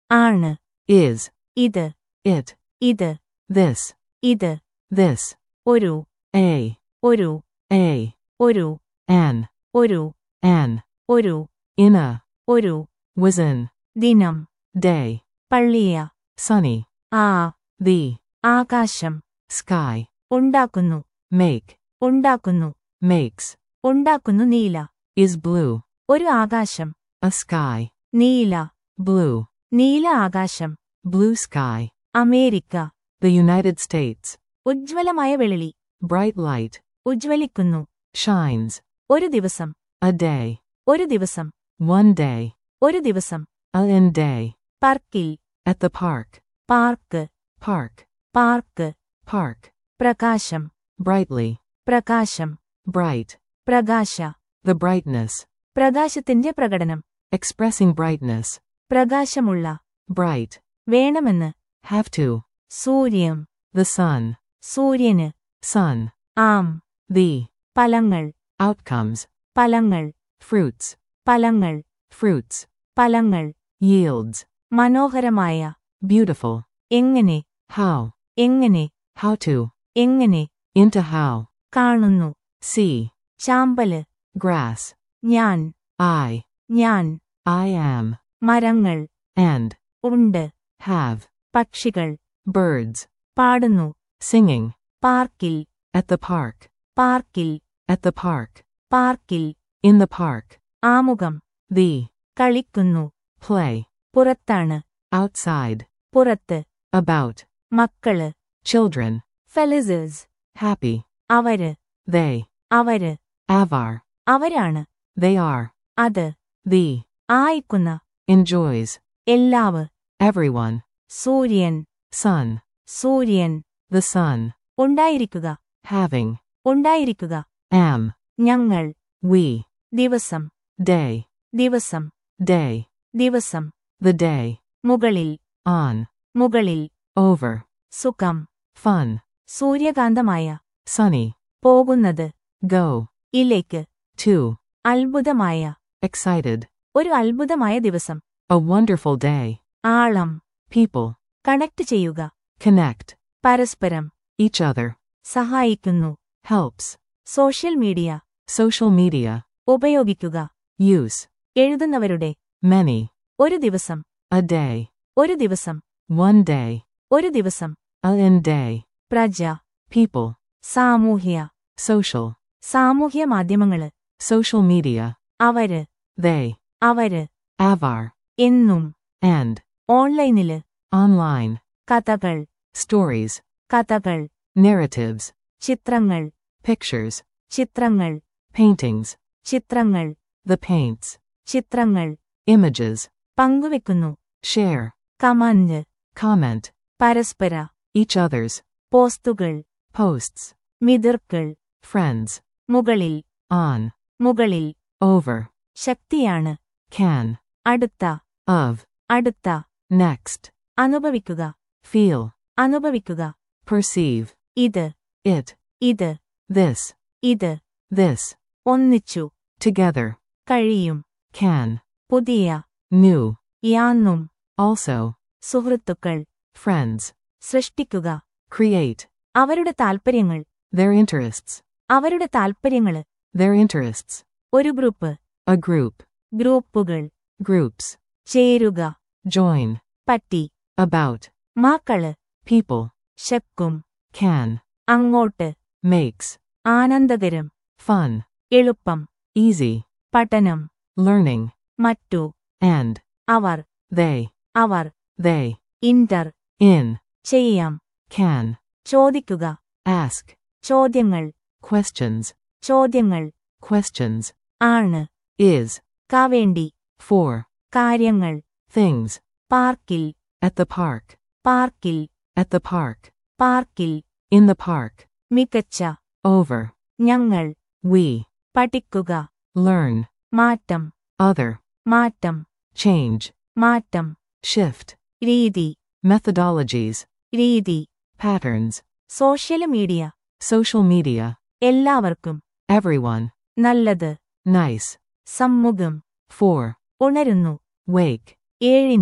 ആണ് is, ഇത് it, ഇത് this, ഇത് this, ഒരു a, ഒരു a, ഒരു an, ഒരു an, ഒരു in a, ഒരു was in, ദിനം day, പള്ളിയ sunny, ആ the, ആകാശം sky, ഉണ്ടാക്കുന്നു make, ഉണ്ടാക്കുന്നു makes, ഉണ്ടാക്കുന്നു നീല is blue, ഒരു ആകാശം a sky, നീല blue, നീല ആകാശം blue sky, America the United States, ഉജ്ജ്വലമായ വെളിളി bright light, ഉജ്ജ്വലിക്കുന്നു shines, ഒരു ദിവസം a day, ഒരു ദിവസം one day, ഒരു ദിവസം a in day, പാർക്കിൽ at the park, park park, park park, പ്രകാശം brightly, പ്രകാശം bright, പ്രകാശ the brightness, പ്രകാശത്തിന്റെ പ്രകടനം expressing brightness, പ്രകാശമുള്ള bright, വേണമെന്ന് have to, സൂര്യം the sun, സൂര്യന് sun, ആം the, ഫലങ്ങൾ outcomes, ഫലങ്ങൾ fruits, ഫലങ്ങൾ fruits, ഫലങ്ങൾ yields, മനോഹരമായ beautiful, എങ്ങനെ how, എങ്ങനെ how to, എങ്ങനെ into how, കാണുന്നു see, ചാമ്പല് grass, ഞാൻ I, ഞാൻ I am, മരങ്ങൾ and, ഉണ്ട് have, പക്ഷികൾ birds, പാടുന്നു singing, പാർക്കിൽ at the park, പാർക്കിൽ at the park, പാർക്കിൽ in the park, ആമുഖം the, കളിക്കുന്നു play, പുറത്താണ് outside, പുറത്ത് about, മക്കള് children, ഫെലിസേഴ്സ് happy, അവര് they, അവര് avar, അവരാണ് they are, അത് the, ആയിക്കുന്ന enjoys, എല്ലാവ് everyone, സൂര്യൻ sun, സൂര്യൻ the sun, ഉണ്ടായിരിക്കുക having, ഉണ്ടായിരിക്കുക am, ഞങ്ങൾ we, ദിവസം day, ദിവസം day, ദിവസം the day, മുകളിൽ on, മുകളിൽ over, സുഖം fun, സൂര്യകാന്തമായ sunny, പോകുന്നത് go, ഇലേക്ക് to, അത്ഭുതമായ excited, ഒരു അത്ഭുതമായ ദിവസം a wonderful day, ആളം people, കണക്ട് ചെയ്യുക connect, പരസ്പരം each other, സഹായിക്കുന്നു helps, social media social media, ഉപയോഗിക്കുക use, എഴുതുന്നവരുടെ many, ഒരു ദിവസം a day, ഒരു ദിവസം one day, ഒരു ദിവസം a in day, പ്രജ people, സാമൂഹ്യ social, സാമൂഹ്യ മാധ്യമങ്ങള് social media, അവര് they, അവര് avar, എന്നും and, ഓൺലൈനില് online, കഥകൾ stories, കഥകൾ narratives, ചിത്രങ്ങൾ pictures, ചിത്രങ്ങൾ paintings, ചിത്രങ്ങൾ the paints, ചിത്രങ്ങൾ images, പങ്കുവെക്കുന്നു share, കമന്റ് comment, പരസ്പര each other's, പോസ്തുകൾ posts, മിതിർക്കൾ friends, മുകളിൽ on, മുകളിൽ over, ശക്തിയാണ് can, അടുത്ത of, അടുത്ത next, അനുഭവിക്കുക feel, അനുഭവിക്കുക perceive, ഇത് it, ഇത് this, ഇത് this, ഒന്നിച്ചു together, കഴിയും can, പുതിയ new, യാന്നും also, സുഹൃത്തുക്കൾ friends, സൃഷ്ടിക്കുക create, അവരുടെ താൽപ്പര്യങ്ങൾ their interests, അവരുടെ താൽപ്പര്യങ്ങള് their interests, ഒരു ഗ്രൂപ്പ് a group, ഗ്രൂപ്പുകൾ groups, ചേരുക join, പറ്റി about, മാക്കള് people, ശക്കും can, അങ്ങോട്ട് makes, ആനന്ദകരം fun, എളുപ്പം easy, പഠനം learning, മറ്റു and, അവർ they, അവർ they, ഇന്റർ in, ചെയ്യാം can, ചോദിക്കുക ask, ചോദ്യങ്ങൾ questions, ചോദ്യങ്ങൾ questions, ആണ് is, കാവേണ്ടി for, കാര്യങ്ങൾ things, പാർക്കിൽ at the park, പാർക്കിൽ at the park, പാർക്കിൽ in the park, മികച്ച over, ഞങ്ങൾ we, പഠിക്കുക learn, മാറ്റം other, മാറ്റം change, മാറ്റം shift, രീതി methodologies, രീതി patterns, social media social media, എല്ലാവർക്കും everyone, നല്ലത് nice, സമ്മുഖം for, ഉണരുന്നു wake, ഏഴിന്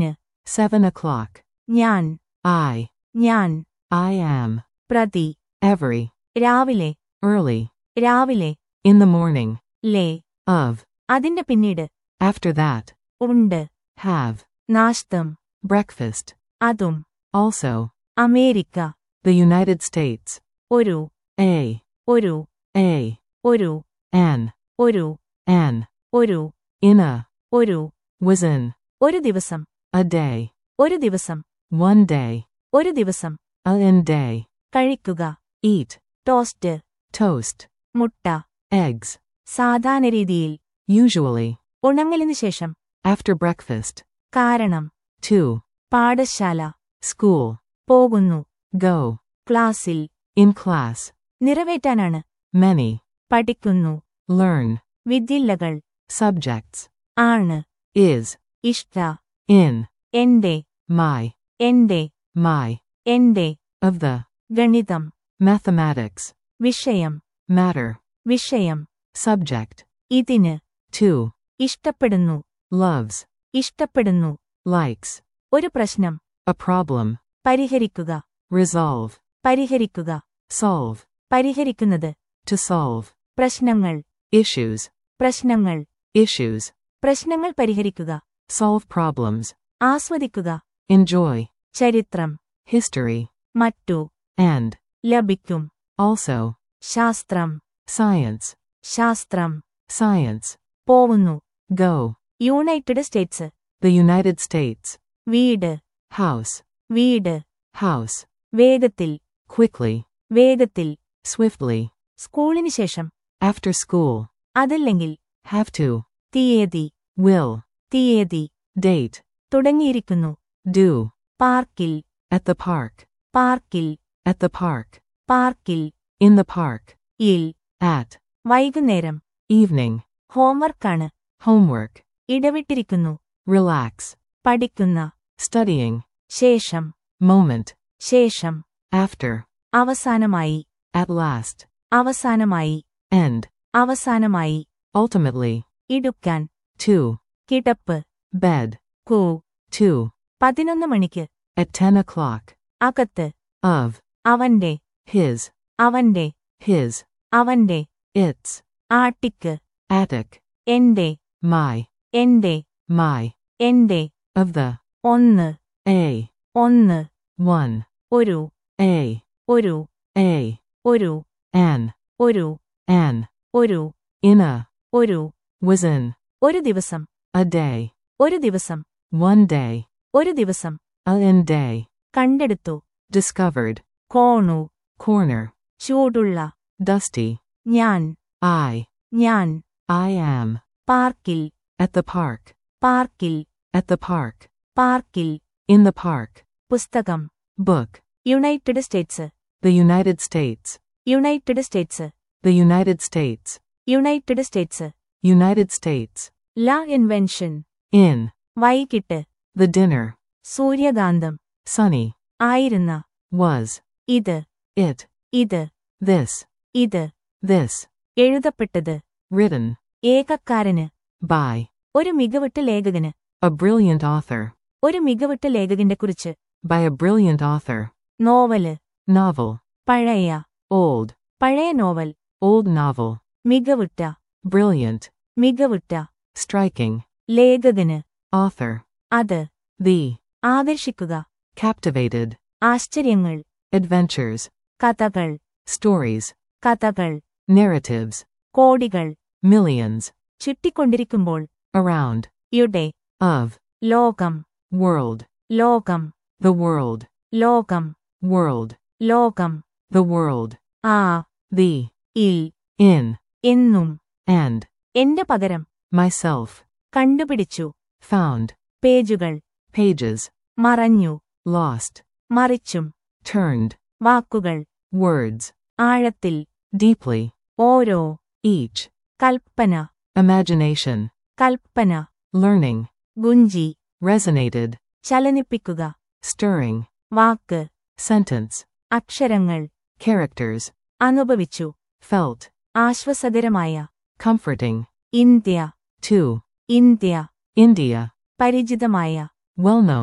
Seven o'clock. ഞാൻ I. ഞാൻ I am. പ്രതി Every. രാവിലെ Early. രാവിലെ In the morning. Leh Of. അതിന്റെ പിന്നീട് After that. ഉണ്ട് Have. നാശ്തം Breakfast. അതും Also. America The United States. ഒരു A. ഒരു A. ഒരു An. ഒരു An. ഒരു In a. ഒരു Was in. ഒരു ദിവസം A day. ഒരു ദിവസം One day. ഒരു ദിവസം A in day. കഴിക്കുക Eat. Toast Toast. മുട്ട Eggs. സാധാരണ രീതിയിൽ Usually. ഉണങ്ങലിനു ശേഷം After breakfast. കാരണം 2. പാഠശാല School. പോകുന്നു Go. ക്ലാസ്സിൽ In class. നിറവേറ്റാനാണ് Many. പഠിക്കുന്നു Learn. വിദ്യല്ലകൾ Subjects. ആണ് Is. ഇഷ്ട In. എന്റെ My. എന്റെ My. എന്റെ Of the. ഗണിതം Mathematics. വിഷയം Matter. വിഷയം Subject. ഇതിന് 2. ഇഷ്ടപ്പെടുന്നു Loves. ഇഷ്ടപ്പെടുന്നു Likes. ഒരു പ്രശ്നം A problem. പരിഹരിക്കുക Resolve. പരിഹരിക്കുക Solve. പരിഹരിക്കുന്നത് To solve. പ്രശ്നങ്ങൾ Issues. പ്രശ്നങ്ങൾ Issues. പ്രശ്നങ്ങൾ പരിഹരിക്കുക Solve problems. ആസ്വദിക്കുക Enjoy. ചരിത്രം History. മറ്റു And. ലഭിക്കും Also. ശാസ്ത്രം Science. ശാസ്ത്രം Science. പോവുന്നു Go. United States The United States. വീട് House. വീട് House. വേഗത്തിൽ Quickly. വേഗത്തിൽ Swiftly. സ്കൂളിന് ശേഷം After school. അതല്ലെങ്കിൽ Have to. തീയതി Will. തീയതി Date. തുടങ്ങിയിരിക്കുന്നു Do. പാർക്കിൽ At the park. പാർക്കിൽ At the park. പാർക്കിൽ In the park. ഇൽ At. വൈകുന്നേരം Evening. ഹോംവർക്കാണ് Homework. ഇടവിട്ടിരിക്കുന്നു Relax. പഠിക്കുന്ന Studying. ശേഷം Moment. ശേഷം After. അവസാനമായി At last. അവസാനമായി End. അവസാനമായി Ultimately. ഇടുക്കാൻ 2. കിടപ്പ് Bed. കൂ 2. പതിനൊന്ന് മണിക്ക് At 10 o'clock. അകത്ത് Of. അവന്റെ His. അവന്റെ His. അവന്റെ Its. ആട്ടിക്ക് Attic. എന്റെ My. എന്റെ My. എന്റെ Of the. ഒന്ന് A. ഒന്ന് 1. ഒരു A. ഒരു A. ഒരു An. ഒരു An. ഒരു In a. ഒരു Was in. ഒരു ദിവസം A day. ഒരു ദിവസം One day. ഒരു ദിവസം A in day. കണ്ടെടുത്തു Discovered. കോണു Corner. ചൂടുള്ള Dusty. ഞാൻ I. ഞാൻ I am. പാർക്കിൽ At the park. പാർക്കിൽ At the park. പാർക്കിൽ In the park. പുസ്തകം Book. United States The United States. United States The United States. United States United States. ല ഇൻവെൻഷൻ In. വൈകിട്ട് The dinner. സൂര്യകാന്തം Sunny. ആയിരുന്ന Was. ഇത് It. ഇത് This. ഇത് This. എഴുതപ്പെട്ടത് Written. ഏകക്കാരന് By. ഒരു മികവുറ്റ ലേഖകന് A brilliant author. ഒരു മികവുറ്റ ലേഖകന്റെ കുറിച്ച് By a brilliant author. Novel Novel. പഴയ Old. പഴയ നോവൽ Old novel. മികവുറ്റ Brilliant. മികവുറ്റ Striking. ലേഖകന് Author. അത് The. ആകർഷിക്കുക Captivated. ആശ്ചര്യങ്ങൾ Adventures. കഥകൾ Stories. കഥകൾ Narratives. കോടികൾ Millions. ചുറ്റിക്കൊണ്ടിരിക്കുമ്പോൾ Around. യുടെ Of. ലോകം World. ലോകം The world. ലോകം World. ലോകം The world. ആ The. ഇൽ In. എന്നും And. എന്റെ പകരം Myself. കണ്ടുപിടിച്ചു Found. പേജുകൾ Pages. മറഞ്ഞു Lost. മറിച്ചും Turned. വാക്കുകൾ Words. ആഴത്തിൽ Deeply. ഓരോ Each. കൽപ്പന Imagination. കൽപ്പന Learning. ഗുഞ്ചി Resonated. ചലനിപ്പിക്കുക Stirring. വാക്ക് Sentence. അക്ഷരങ്ങൾ Characters. അനുഭവിച്ചു Felt. ആശ്വസകരമായ Comforting. India To. India India. പരിചിതമായ Well known.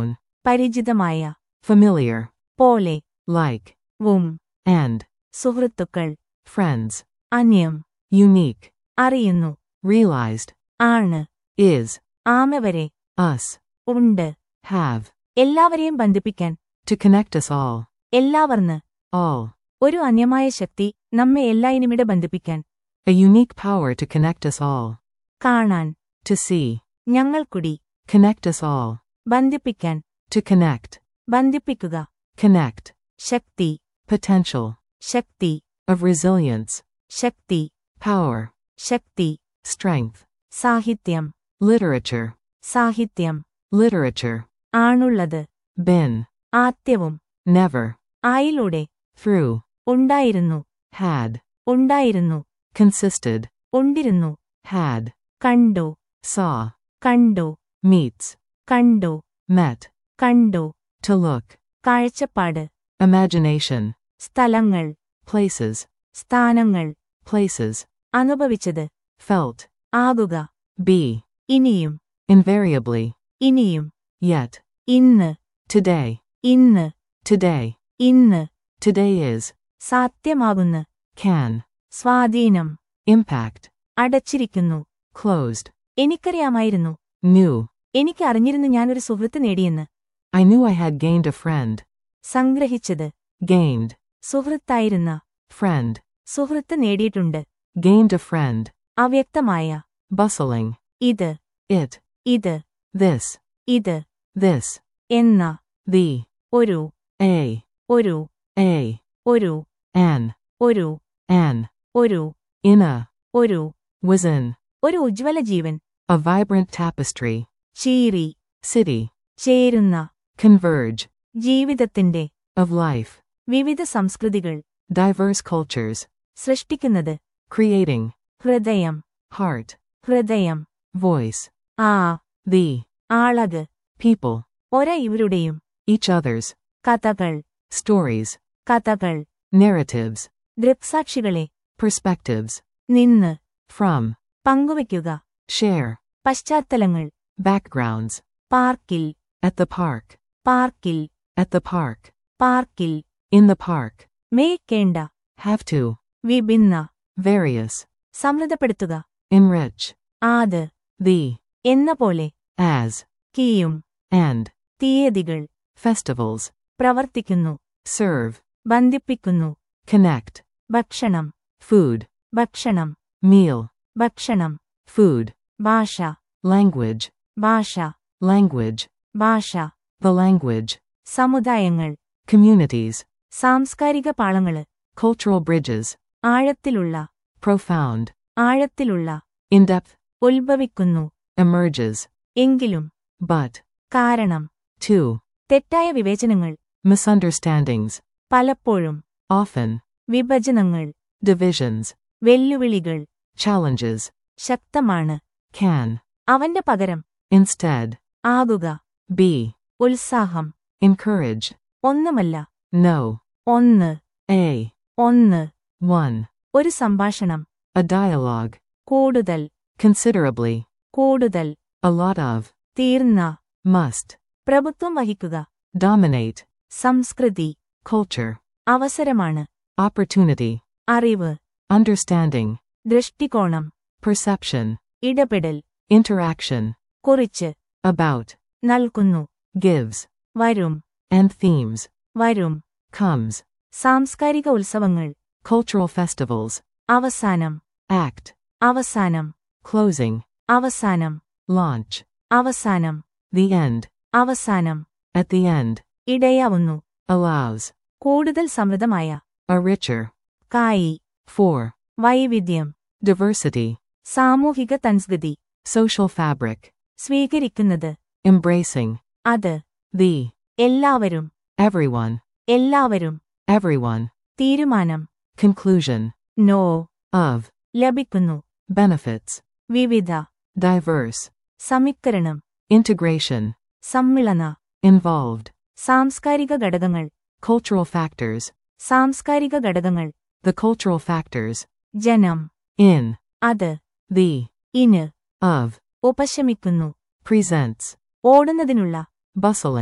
പരിചിതമായ familiar, പോലെ like, വും and, സുഹൃത്തുക്കൾ friends, അന്യം unique, അറിയുന്നു realized, ആണ് is, ആമ വരെ us, ഉണ്ട് have, എല്ലാവരെയും ബന്ധിപ്പിക്കാൻ to connect us all, എല്ലാവർന്ന് all, ഒരു അന്യമായ ശക്തി നമ്മെ എല്ലായിനുമിടെ ബന്ധിപ്പിക്കാൻ a unique power to connect us all, കാണാൻ to see, ഞങ്ങൾക്കുടി connect us all, ബന്ധിപ്പിക്കാൻ to connect, ബന്ധിപ്പിക്കുക connect, Shakti potential, Shakti of resilience, Shakti power, Shakti strength, സാഹിത്യം literature, സാഹിത്യം literature, ആണുള്ളത് been, ആത്യവും never, ആയിലൂടെ through, ഉണ്ടായിരുന്നു had, ഉണ്ടായിരുന്നു consisted, ഉണ്ടിരുന്നു had, കണ്ടു saw, കണ്ടു meets, കണ്ടു met, കണ്ടു to look, കാഴ്ചപ്പാട് imagination, സ്ഥലങ്ങൾ places, സ്ഥാനങ്ങൾ places, അനുഭവിച്ചത് felt, ആകുക be, ഇനിയും invariably, ഇനിയും yet, ഇന്ന് today, ഇന്ന് today, ഇന്ന് today is, സാധ്യമാകുന്ന can, സ്വാധീനം impact, അടച്ചിരിക്കുന്നു closed, എനിക്കറിയാമായിരുന്നു knew, എനിക്ക് അറിഞ്ഞിരുന്നു ഞാനൊരു സുഹൃത്ത് നേടിയെന്ന് I knew I had gained a friend, സംഗ്രഹിച്ചത് gained, സുഹൃത്തായിരുന്ന friend, സുഹൃത്ത് നേടിയിട്ടുണ്ട് gained a friend, അവ്യക്തമായ bustling, ഇത് it, ഇത് this, ഇത് this, എന്ന the, ഒരു a, ഒരു a, ഒരു an, ഒരു an, ഒരു in a, ഒരു was in, ഒരു ഉജ്ജ്വല ജീവൻ a vibrant tapestry, ചീറി city, ചേരുന്ന converge, ജീവിതത്തിന്റെ of life, വിവിധ സംസ്കൃതികൾ diverse cultures, സൃഷ്ടിക്കുന്നത് creating, ഹൃദയം heart, ഹൃദയം voice, ആ the, ആളത് people, ഒര ഇവരുടെയും each other's, കഥകൾ stories, കഥകൾ narratives, ദൃക്സാക്ഷികളെ perspectives, നിന്ന് from, പങ്കുവയ്ക്കുക share, പശ്ചാത്തലങ്ങൾ backgrounds, പാർക്കിൽ at the park, പാർക്കിൽ at the park, പാർക്കിൽ in the park, മേയ്ക്കേണ്ട have to, വിഭിന്ന various, സമൃദ്ധപ്പെടുത്തുക enrich, ആത് the, എന്ന പോലെ as, കീയും and, തീയതികൾ festivals, പ്രവർത്തിക്കുന്നു serve, ബന്ധിപ്പിക്കുന്നു connect, ഭക്ഷണം food, ഭക്ഷണം meal, ഭക്ഷണം food, ഭാഷ language, ഭാഷ language, ഭാഷ the language, സമുദായങ്ങൾ communities, സാംസ്കാരിക പാളങ്ങള് cultural bridges, ആഴത്തിലുള്ള profound, ആഴത്തിലുള്ള in depth, ഉത്ഭവിക്കുന്നു emerges, എങ്കിലും but, കാരണം to, തെറ്റായ വിവേചനങ്ങൾ misunderstandings, പലപ്പോഴും often, വിഭജനങ്ങൾ divisions, വെല്ലുവിളികൾ challenges, ശക്തമാണ് can, അവന്റെ പകരം instead, ആകുക be, ഉത്സാഹം encourage, ഒന്നുമല്ല no, ഒന്ന് a, ഒന്ന് one, ഒരു സംഭാഷണം a dialogue, കൂടുതൽ considerably, കൂടുതൽ a lot of, തീർന്ന must, പ്രഭുത്വം വഹിക്കുക dominate, സംസ്കൃതി culture, അവസരമാണ് opportunity, അറിവ് understanding, ദൃഷ്ടികോണം perception, ഇടപെടൽ interaction, കുറിച്ച് about, നൽകുന്നു gives, വരും and themes, വരും comes, സാംസ്കാരിക ഉത്സവങ്ങൾ cultural festivals, അവസാനം act, അവസാനം closing, അവസാനം launch, അവസാനം the end, അവസാനം at the end, ഇടയാവുന്നു allows, കൂടുതൽ സമൃദ്ധമായ a richer, കായി for, വൈവിധ്യം diversity, സാമൂഹിക തൻസ്കൃതി social fabric, സ്വീകരിക്കുന്നത് embracing, അത് the, എല്ലാവരും everyone, എല്ലാവരും everyone, തീരുമാനം conclusion, നോ of, ലഭിക്കുന്നു benefits, വിവിധ diverse, സമീകരണം integration, സമ്മിളന involved, സാംസ്കാരിക ഘടകങ്ങൾ cultural factors, സാംസ്കാരിക ഘടകങ്ങൾ the cultural factors, ജനം in, അത് the, ഇന് of, ഉപശമിക്കുന്നു presents, ഓടുന്നതിനുള്ള bustling,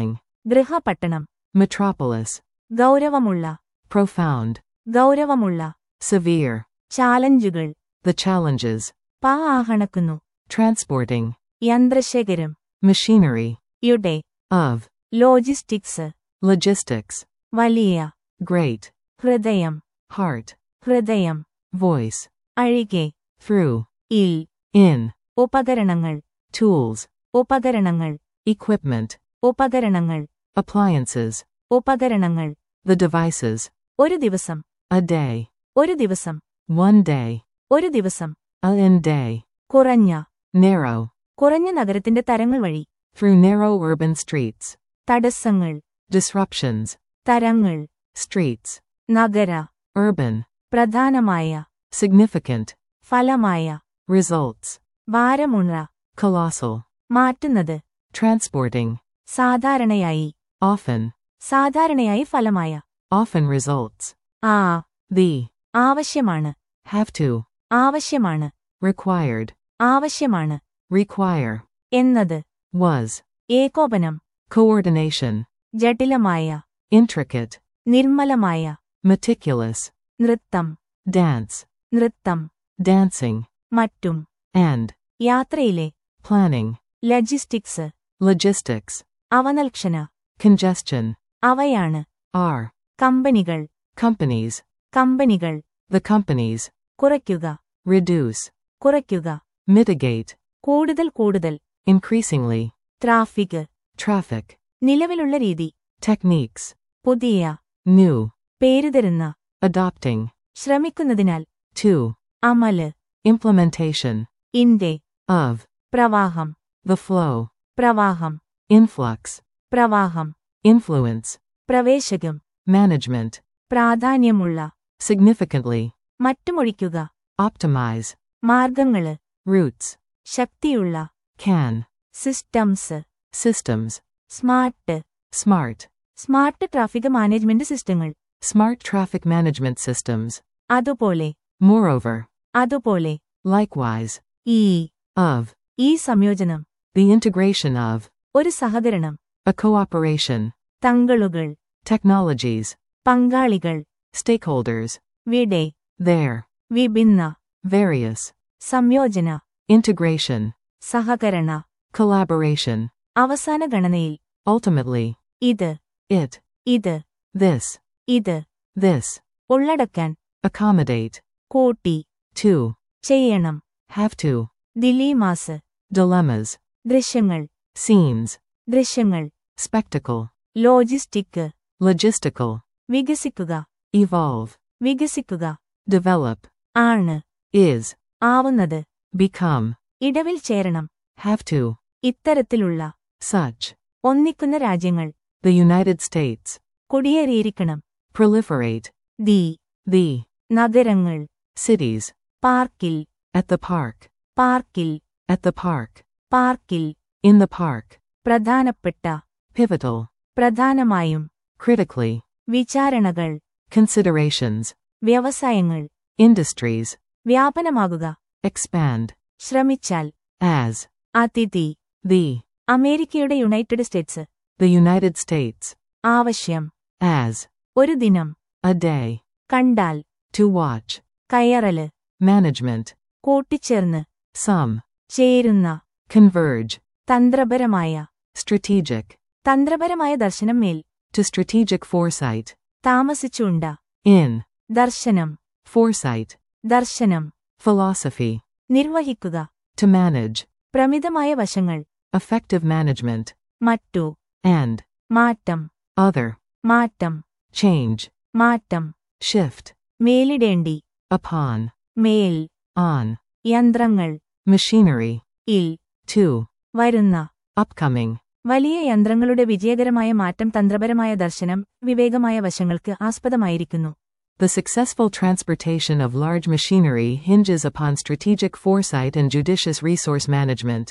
ഗൃഹപട്ടണം metropolis, ഗൗരവമുള്ള profound, ഗൗരവമുള്ള severe, ചാലഞ്ചുകൾ the challenges, പാ ആഹണക്കുന്നു transporting, യന്ത്രശേഖരം machinery, യുടെ of, ലോജിസ്റ്റിക്സ് logistics, വലിയ great, ഹൃദയം heart, ഹൃദയം voice, അഴികെ through, ഇൽ in, ഉപകരണങ്ങൾ tools, ഉപകരണങ്ങൾ equipment, ഉപകരണങ്ങൾ appliances, ഉപകരണങ്ങൾ the devices, ഒരു ദിവസം a day, ഒരു ദിവസം one day, ഒരു ദിവസം a in day, കുറഞ്ഞ narrow, കുറഞ്ഞ നഗരത്തിന്റെ തരങ്ങൾ വഴി through narrow urban streets, തടസ്സങ്ങൾ disruptions, തരങ്ങൾ streets, നഗര urban, പ്രധാനമായ significant, ഫലമായ results, ഭാരമുണ colossal, മാറ്റുന്നത് transporting, സാധാരണയായി often, സാധാരണയായി ഫലമായ often results, ആ the, ആവശ്യമാണ് have to, ആവശ്യമാണ് required, ആവശ്യമാണ് require, എന്നത് was, ഏകോപനം coordination, ജടിലമായ intricate, നിർമ്മലമായ meticulous, നൃത്തം dance, നൃത്തം dancing, മറ്റും and, യാത്രയിലെ planning, ലജിസ്റ്റിക്സ് logistics, അവനൽക്ഷന congestion, അവയാണ് are, കമ്പനികൾ companies, കമ്പനികൾ the companies, കുറയ്ക്കുക reduce, കുറയ്ക്കുക mitigate, കൂടുതൽ കൂടുതൽ increasingly, ട്രാഫിക് traffic, നിലവിലുള്ള രീതി techniques, പുതിയ new, പേരുതരുന്ന adopting, ശ്രമിക്കുന്നതിനാൽ to, അമല് implementation, ഇന്റെ of, പ്രവാഹം the flow, പ്രവാഹം influx, പ്രവാഹം influence, പ്രവേശകം management, പ്രാധാന്യമുള്ള significantly, മറ്റുമൊഴിക്കുക optimize, മാർഗങ്ങള് routes, ശക്തിയുള്ള can, systems systems, smart smart, smart traffic management സിസ്റ്റങ്ങൾ smart traffic management systems, അതുപോലെ moreover, അതുപോലെ likewise, ഈ of, ഈ സംയോജനം the integration of, ഒരു സഹകരണം a cooperation, തങ്ങളുകൾ technologies, പങ്കാളികൾ stakeholders, വിടെ there, വിഭിന്ന various, സംയോജന integration, സഹകരണ collaboration, അവസാന ഗണനയിൽ ultimately, ഇത് it, ഇത് this, ഇത് this, ഉള്ളടക്കാൻ accommodate, കൂട്ടി to, ചെയ്യണം have to, ദിലീമാസ് dilemmas, ദൃശ്യങ്ങൾ scenes, ദൃശ്യങ്ങൾ spectacle, ലോജിസ്റ്റിക് logistical, വികസിക്കുക evolve, വികസിക്കുക develop, ആണ് is, ആവുന്നത് become, ഇടവിൽ ചേരണം have to, ഇത്തരത്തിലുള്ള such, ഒന്നിക്കുന്ന രാജ്യങ്ങൾ the United States, കുടിയേറിയിരിക്കണം proliferate, ദി the, നഗരങ്ങൾ cities, പാർക്കിൽ at the park, പാർക്കിൽ at the park, പാർക്കിൽ in the park, പ്രധാനപ്പെട്ട pivotal, പ്രധാനമായും critically, വിചാരണകൾ considerations, വ്യവസായങ്ങൾ industries, വ്യാപനമാകുക expand, ശ്രമിച്ചാൽ as, അതിഥി the, അമേരിക്കയുടെ United States the United States, ആവശ്യം as, ഒരു ദിനം a day, കണ്ടാൽ to watch, കയറല് management, കൂട്ടിച്ചേർന്ന് some, ചേരുന്ന converge, തന്ത്രപരമായ strategic, തന്ത്രപരമായ ദർശനം മേൽ to strategic foresight, താമസിച്ചുണ്ട in, ദർശനം foresight, ദർശനം philosophy, നിർവഹിക്കുക to manage, പ്രമിതമായ വശങ്ങൾ effective management, മറ്റു and, മാറ്റം other, മാറ്റം change, മാറ്റം shift, മേലിടേണ്ടി upon, മേൽ on, യന്ത്രങ്ങൾ machinery, ഇൽ to, വരുന്ന upcoming, വലിയ യന്ത്രങ്ങളുടെ വിജയകരമായ മാറ്റം തന്ത്രപരമായ ദർശനം വിവേകമായ വശങ്ങൾക്ക് ആസ്പദമായിരിക്കുന്നു The successful transportation of large machinery hinges upon strategic foresight and judicious resource management.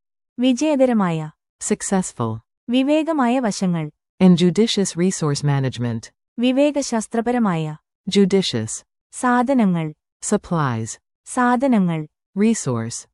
വിജയകരമായ Successful, വിവേകമായ വശങ്ങൾ and judicious resource management. വിവേകശാസ്ത്രപരമായ Judicious, സാധനങ്ങൾ supplies, സാധനങ്ങൾ resource,